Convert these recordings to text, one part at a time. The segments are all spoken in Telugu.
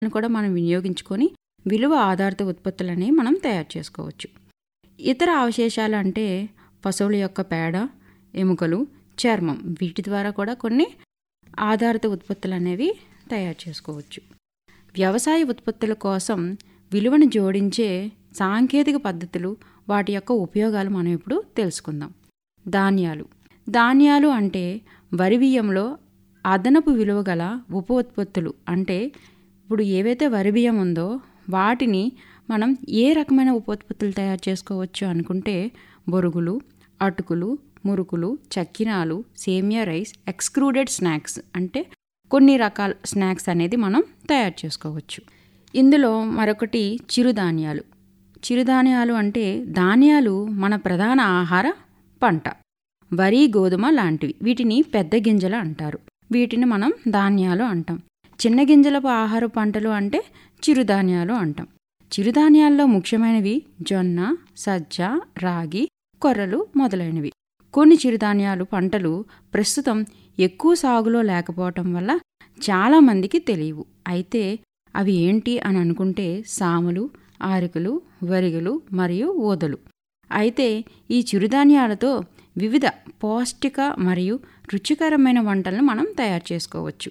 కూడా మనం వినియోగించుకొని విలువ ఆధారిత ఉత్పత్తులని మనం తయారు చేసుకోవచ్చు ఇతర అవశేషాలు అంటే పశువుల యొక్క పేడ ఎముకలు చర్మం వీటి ద్వారా కూడా కొన్ని ఆధారిత ఉత్పత్తులు అనేవి తయారు చేసుకోవచ్చు వ్యవసాయ ఉత్పత్తుల కోసం విలువను జోడించే సాంకేతిక పద్ధతులు వాటి యొక్క ఉపయోగాలు మనం ఇప్పుడు తెలుసుకుందాం ధాన్యాలు ధాన్యాలు అంటే వరి బియ్యంలో అదనపు విలువ గల ఉప ఉత్పత్తులు అంటే ఇప్పుడు ఏవైతే వరి బియ్యం ఉందో వాటిని మనం ఏ రకమైన ఉప ఉత్పత్తులు తయారు చేసుకోవచ్చు అనుకుంటే బొరుగులు అటుకులు మురుకులు చక్కినాలు సేమియా రైస్ ఎక్స్క్రూడెడ్ స్నాక్స్ అంటే కొన్ని రకాల స్నాక్స్ అనేది మనం తయారు చేసుకోవచ్చు ఇందులో మరొకటి చిరుధాన్యాలు చిరుధాన్యాలు అంటే ధాన్యాలు మన ప్రధాన ఆహార పంట వరి గోధుమ లాంటివి వీటిని పెద్ద గింజలు అంటారు వీటిని మనం ధాన్యాలు అంటాం చిన్న గింజలపు ఆహార పంటలు అంటే చిరుధాన్యాలు అంటాం చిరుధాన్యాల్లో ముఖ్యమైనవి జొన్న సజ్జ రాగి కొర్రలు మొదలైనవి కొన్ని చిరుధాన్యాలు పంటలు ప్రస్తుతం ఎక్కువ సాగులో లేకపోవటం వల్ల చాలామందికి తెలియవు అయితే అవి ఏంటి అని అనుకుంటే సాములు ఆరికలు వరిగలు మరియు ఊదలు అయితే ఈ చిరుధాన్యాలతో వివిధ పౌష్టిక మరియు రుచికరమైన వంటలను మనం తయారు చేసుకోవచ్చు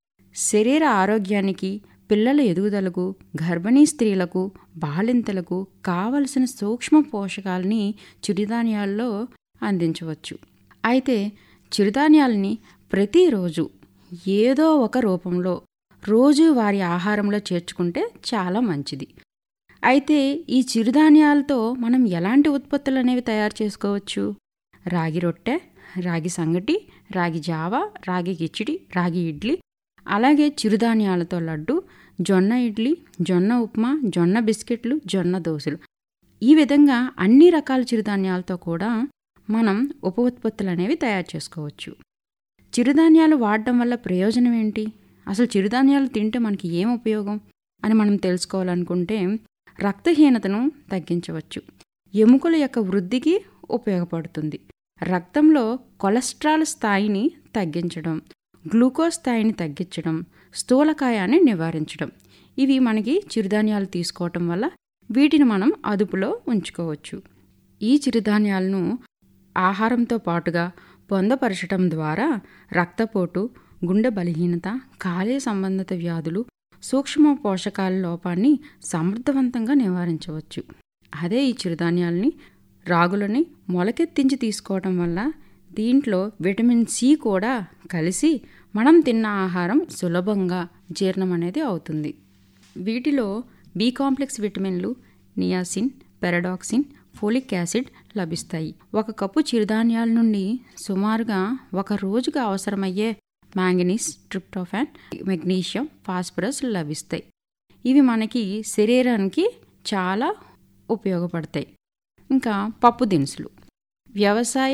శరీర ఆరోగ్యానికి పిల్లల ఎదుగుదలకు గర్భిణీ స్త్రీలకు బాలింతలకు కావలసిన సూక్ష్మ పోషకాలని చిరుధాన్యాల్లో అందించవచ్చు అయితే చిరుధాన్యాలని ప్రతిరోజు ఏదో ఒక రూపంలో రోజు వారి ఆహారంలో చేర్చుకుంటే చాలా మంచిది అయితే ఈ చిరుధాన్యాలతో మనం ఎలాంటి ఉత్పత్తులు అనేవి తయారు చేసుకోవచ్చు రాగి రొట్టె రాగి సంగటి రాగి జావా రాగి కిచిడి రాగి ఇడ్లీ అలాగే చిరుధాన్యాలతో లడ్డు జొన్న ఇడ్లీ జొన్న ఉప్మా జొన్న బిస్కెట్లు జొన్న దోశలు ఈ విధంగా అన్ని రకాల చిరుధాన్యాలతో కూడా మనం ఉప ఉత్పత్తులు అనేవి తయారు చేసుకోవచ్చు చిరుధాన్యాలు వాడడం వల్ల ప్రయోజనం ఏంటి అసలు చిరుధాన్యాలు తింటే మనకి ఏం ఉపయోగం అని మనం తెలుసుకోవాలనుకుంటే రక్తహీనతను తగ్గించవచ్చు ఎముకల యొక్క వృద్ధికి ఉపయోగపడుతుంది రక్తంలో కొలెస్ట్రాల్ స్థాయిని తగ్గించడం గ్లూకోజ్ స్థాయిని తగ్గించడం స్థూలకాయాన్ని నివారించడం ఇవి మనకి చిరుధాన్యాలు తీసుకోవటం వల్ల వీటిని మనం అదుపులో ఉంచుకోవచ్చు ఈ చిరుధాన్యాలను ఆహారంతో పాటుగా పొందపరచడం ద్వారా రక్తపోటు గుండె బలహీనత కాలేయ సంబంధిత వ్యాధులు సూక్ష్మ పోషకాల లోపాన్ని సమర్థవంతంగా నివారించవచ్చు అదే ఈ చిరుధాన్యాలని రాగులని మొలకెత్తించి తీసుకోవటం వల్ల దీంట్లో విటమిన్ సి కూడా కలిసి మనం తిన్న ఆహారం సులభంగా జీర్ణం అనేది అవుతుంది వీటిలో బి కాంప్లెక్స్ విటమిన్లు నియాసిన్ పెరడాక్సిన్ ఫోలిక్ యాసిడ్ లభిస్తాయి ఒక కప్పు చిరుధాన్యాల నుండి సుమారుగా ఒక రోజుకు అవసరమయ్యే మ్యాంగనీస్ ట్రిప్టోఫాన్ మెగ్నీషియం ఫాస్ఫరస్ లభిస్తాయి ఇవి మనకి శరీరానికి చాలా ఉపయోగపడతాయి ఇంకా పప్పు దినుసులు వ్యవసాయ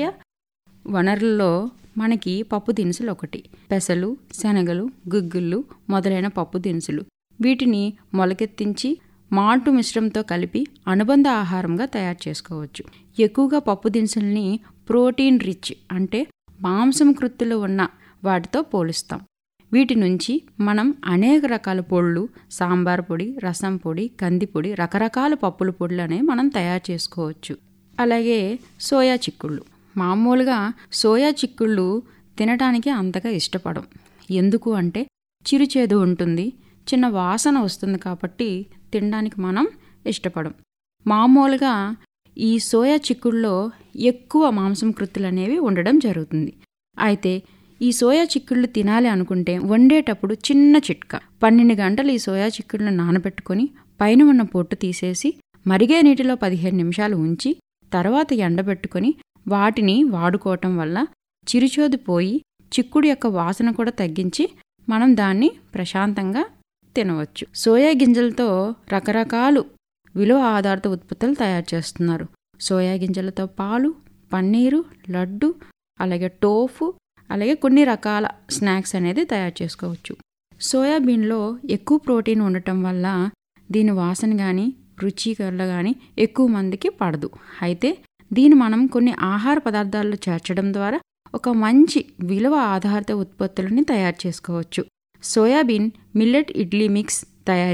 వనరుల్లో మనకి పప్పు దినుసులు ఒకటి పెసలు శనగలు గుగ్గుళ్ళు మొదలైన పప్పు దినుసులు వీటిని మొలకెత్తించి మాల్టు మిశ్రమంతో కలిపి అనుబంధ ఆహారంగా తయారు చేసుకోవచ్చు ఎక్కువగా పప్పు దినుసుల్ని ప్రోటీన్ రిచ్ అంటే మాంసం కృత్తులు ఉన్న వాటితో పోలుస్తాం వీటి నుంచి మనం అనేక రకాల పొళ్ళు సాంబార్ పొడి రసం పొడి కందిపొడి రకరకాల పప్పుల పొడులు అనేవి మనం తయారు చేసుకోవచ్చు అలాగే సోయా చిక్కుళ్ళు మామూలుగా సోయా చిక్కుళ్ళు తినడానికి అంతగా ఇష్టపడం ఎందుకు అంటే చిరుచేదు ఉంటుంది చిన్న వాసన వస్తుంది కాబట్టి తినడానికి మనం ఇష్టపడం మామూలుగా ఈ సోయా చిక్కుల్లో ఎక్కువ మాంసం కృత్తులు అనేవి ఉండడం జరుగుతుంది అయితే ఈ సోయా చిక్కుళ్ళు తినాలి అనుకుంటే వండేటప్పుడు చిన్న చిట్కా పన్నెండు గంటలు ఈ సోయా చిక్కుళ్ళను నానబెట్టుకొని పైన ఉన్న పొట్టు తీసేసి మరిగే నీటిలో పదిహేను నిమిషాలు ఉంచి తర్వాత ఎండబెట్టుకొని వాటిని వాడుకోవటం వల్ల చిరుచోది పోయి చిక్కుడు యొక్క వాసన కూడా తగ్గించి మనం దాన్ని ప్రశాంతంగా తినవచ్చు సోయా గింజలతో రకరకాలు విలువ ఆధారిత ఉత్పత్తులు తయారు చేస్తున్నారు సోయా గింజలతో పాలు పన్నీరు లడ్డు అలాగే టోఫు అలాగే కొన్ని రకాల స్నాక్స్ అనేది తయారు చేసుకోవచ్చు సోయాబీన్లో ఎక్కువ ప్రోటీన్ ఉండటం వల్ల దీని వాసన కానీ రుచి కళ్ళ కానీ ఎక్కువ మందికి పడదు అయితే దీన్ని మనం కొన్ని ఆహార పదార్థాల్లో చేర్చడం ద్వారా ఒక మంచి విలువ ఆధారిత ఉత్పత్తులని తయారు చేసుకోవచ్చు సోయాబీన్ మిల్లెట్ ఇడ్లీ మిక్స్ తయారీ